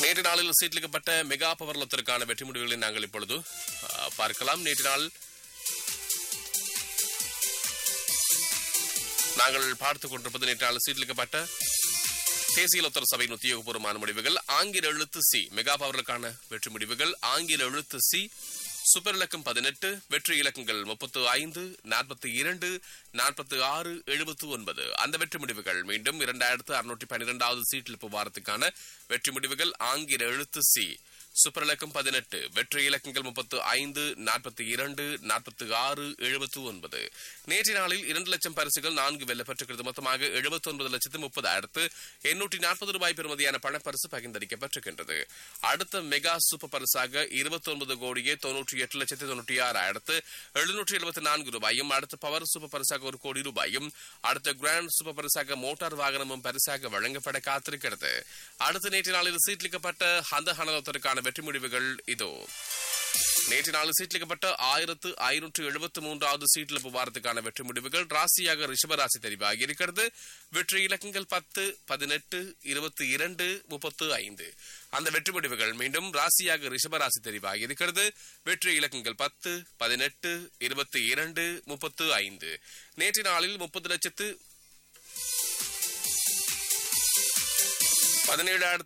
நேற்று நாளில் சீட்லிக்கப்பட்ட mega power லொத்தருக்கான வெற்றி முடிவுகளை நாங்கள் இப்பொழுது ஆ, பார்க்கலாம் நேற்று நாள் நாங்கள் பார்த்துக் கொண்டிருப்பது நேற்று நாள் சீட்லிக்கப்பட்ட தேசிய லொத்தர் சபையின் உத்தியோகபூர்வமான முடிவுகள் ஆங்கில எழுத்து சி மெகா பவர்களுக்கான வெற்றி முடிவுகள் ஆங்கில எழுத்து சி சூப்பர் இலக்கம் பதினெட்டு வெற்றி இலக்கங்கள் முப்பத்து ஐந்து நாற்பத்தி இரண்டு நாற்பத்தி ஆறு எழுபத்து ஒன்பது அந்த வெற்றி முடிவுகள் மீண்டும் இரண்டாயிரத்து அறுநூற்றி பன்னிரெண்டாவது சீட்டில் வாரத்துக்கான வெற்றி முடிவுகள் ஆங்கில எழுத்து சி சூப்பர் இலக்கம் பதினெட்டு வெற்றி இலக்கங்கள் முப்பத்து ஐந்து நாற்பத்தி இரண்டு நாற்பத்தி ஆறு எழுபத்து ஒன்பது நேற்று நாளில் இரண்டு லட்சம் பரிசுகள் நான்கு வெல்லப்பட்டிருக்கிறது மொத்தமாக எழுபத்தி ஒன்பது லட்சத்து முப்பதாயிரத்து எண்ணூற்றி நாற்பது ரூபாய் பெறுமதியான பணப்பரிசு பகிர்ந்தளிக்கப்பட்டிருக்கின்றது அடுத்த மெகா சூப்பர் பரிசாக இருபத்தி ஒன்பது கோடியே தொன்னூற்றி எட்டு லட்சத்து தொன்னூற்றி ஆறாயிரத்து எழுநூற்றி எழுபத்தி நான்கு ரூபாயும் அடுத்த பவர் சூப்பர் பரிசாக ஒரு கோடி ரூபாயும் அடுத்த கிராண்ட் சூப்பர் பரிசாக மோட்டார் வாகனமும் பரிசாக வழங்கப்பட காத்திருக்கிறது அடுத்த நேற்று நாளில் சீட்லிக்கப்பட்ட அந்த ஹனதத்திற்கான வெற்றி முடிவுகள் இதோ நேற்று நாள் சீட்லிக்கப்பட்ட ஆயிரத்து ஐநூற்று எழுபத்தி மூன்றாவது சீட்டில் வாரத்துக்கான வெற்றி முடிவுகள் ராசியாக ரிஷபராசி தெரிவாகி இருக்கிறது வெற்றி இலக்கங்கள் பத்து பதினெட்டு இருபத்தி இரண்டு முப்பத்து ஐந்து அந்த வெற்றி முடிவுகள் மீண்டும் ராசியாக ரிஷபராசி தெரிவாகி இருக்கிறது வெற்றி இலக்கங்கள் பத்து பதினெட்டு இருபத்தி இரண்டு முப்பத்து ஐந்து நேற்று நாளில் முப்பது லட்சத்து பதினேழாயிரத்து